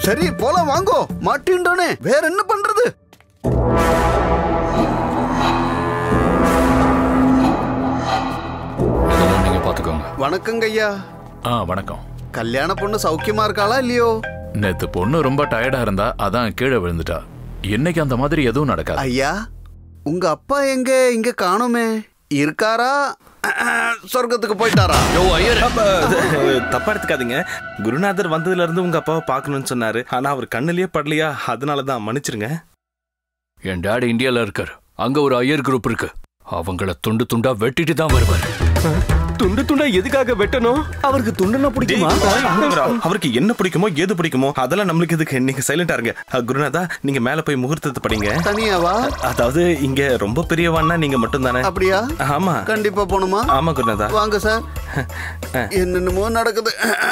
சரி போலாம் வாங்கோ மாட்டின்றானே வேற என்ன பண்றது இதெல்லாம் நீங்க பாத்துக்கோங்க வணக்கங்க ஐயா ஆ வணக்கம் கல்யாண பொண்ணு சௌக்கியமா இருக்காளா இல்லையோ நேத்து பொண்ணு ரொம்ப டயர்டா இருந்தா அதான் கீழே விழுந்துட்டா இன்னைக்கு அந்த மாதிரி எதுவும் நடக்காது ஐயா உங்க அப்பா எங்க இங்க காணோமே இருக்காரா சொர்க்கத்துக்கு போயிட்டாரா அப்ப, தப்பா எடுத்துக்காதீங்க குருநாதர் வந்ததுல இருந்து உங்க அப்பாவை பார்க்கணும்னு சொன்னாரு ஆனா அவர் கண்ணுலயே படலையா அதனாலதான் மன்னிச்சிருங்க என் டாடி இந்தியால இருக்காரு அங்க ஒரு ஐயர் குரூப் இருக்கு அவங்கள துண்டு துண்டா வெட்டிட்டு தான் வருவாரு துண்டு துண்டா எதுக்காக வெட்டணும் அவருக்கு துண்டுனா பிடிக்குமா டேய், அவருக்கு என்ன பிடிக்குமோ எது பிடிக்குமோ அதெல்லாம் நம்மளுக்கு எதுக்கு நீங்க சைலண்டா இருங்க அஹ், குருநாதா நீங்க மேல போய் முகூர்த்தத்தை படிங்க தனியாவா அதாவது இங்க ரொம்ப பெரியவான்னா நீங்க மட்டும் தானே அப்படியா ஆமா கண்டிப்பா போணுமா ஆமா குருநாதா வாங்க சார் என்னென்னமோ நடக்குது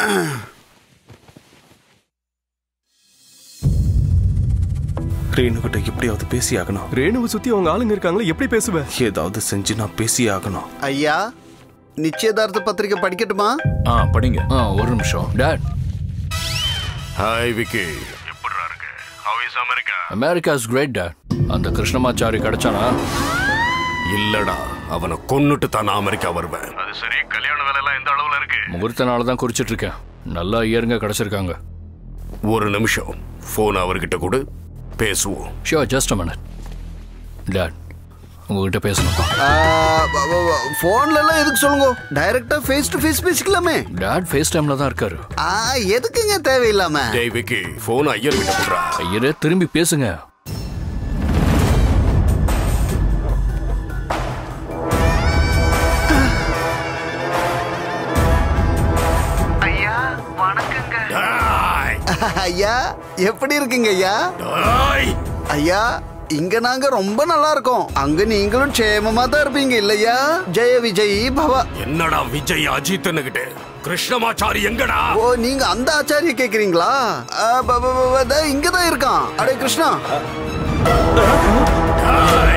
ரேணுகிட்ட எப்படியாவது பேசி ஆகணும் ரேணுவை சுத்தி அவங்க ஆளுங்க இருக்காங்களா எப்படி பேசுவேன் ஏதாவது செஞ்சு நான் பேசி ஆகணும் ஐயா நிச்சயதார்த்த பத்திரிக்கை படிக்கட்டுமா ஆ படிங்க ஆ ஒரு நிமிஷம் டாட் ஹாய் விக்கி எப்படிடா இருக்கு how is America America is great dad அந்த கிருஷ்ணமாச்சாரி கிடைச்சானா இல்லடா அவனை கொன்னுட்டு தான் நான் அமெரிக்கா வருவேன் அது சரி கல்யாண வேலை எல்லாம் எந்த அளவுல இருக்கு முகூர்த்த நாள் தான் குறிச்சிட்டு இருக்கேன் நல்லா ஐயருங்க கிடைச்சிருக்காங்க ஒரு நிமிஷம் போன் அவர்கிட்ட கொடு பேசுவோம் sure just a minute dad உங்ககிட்ட பேசணும் போன்ல எல்லாம் எதுக்கு சொல்லுங்க டைரக்டா ஃபேஸ் டு ஃபேஸ் பேசிக்கலாமே டாட் ஃபேஸ் டைம்ல தான் இருக்காரு ஆ, எதுக்குங்க தேவையில்லாம டேய் விக்கி போன் ஐயர் கிட்ட கொடுறா ஐயரே திரும்பி பேசுங்க டேய், ஐயா எப்படி இருக்கீங்க ஐயா டேய். ஐயா இங்க நாங்க ரொம்ப நல்லா இருக்கோம் அங்க நீங்களும் க்ஷேமமா தான் இருப்பீங்க இல்லையா ஜெய விஜய் பவா என்னடா விஜய் அஜித்னுகிட்டு கிருஷ்ணமாச்சாரி எங்கடா ஓ நீங்க அந்த ஆச்சாரிய கேக்குறீங்களா ஆ, ப- ப- ப- ப- தா, இங்கதான் இருக்கான் அடே கிருஷ்ணா டேய்.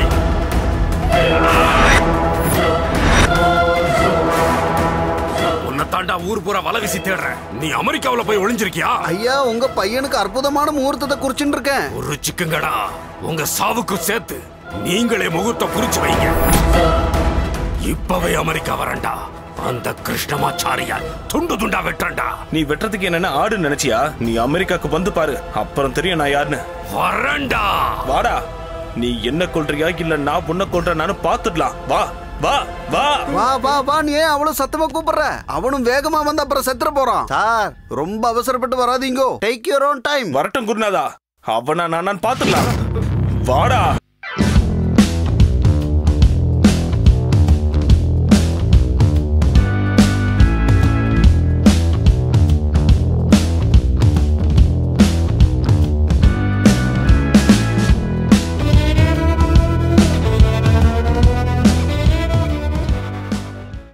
உன்னை தாண்டா ஊர் பூரா வலை வீசி தேடுறேன் நீ அமெரிக்காவுல போய் ஒளிஞ்சிருக்கியா ஐயா உங்க பையனுக்கு அற்புதமான முகூர்த்தத்தை குறிச்சுட்டு இருக்கேன் ஒரு சிக்குங்கடா உங்க சாவுக்கு சேர்த்து நீங்களே முகூர்த்தம் குறிச்சு வைங்க இப்பவே அமெரிக்கா வரண்டா அந்த கிருஷ்ணமாச்சாரிய துண்டு துண்டா வெட்டண்டா நீ வெட்டுறதுக்கு என்னன்னா ஆடு நினைச்சியா நீ அமெரிக்காக்கு வந்து பாரு அப்புறம் தெரியும் நான் யாருன்னு வரண்டா வாடா நீ என்ன கொல்றியா இல்ல நான் உன்னை கொல்றேன்னு பாத்துடலாம் வா வா வா வா வா வா நீ ஏன் அவ்வளவு சத்தமா கூப்பிடுற அவனும் வேகமா வந்து அப்புறம் செத்துற போறான் சார் ரொம்ப அவசரப்பட்டு வராதீங்கோ டேக் யூர் ஓன் டைம் வரட்டும் குருநாதா அவனா நான் பாத்துடலாம் வாடா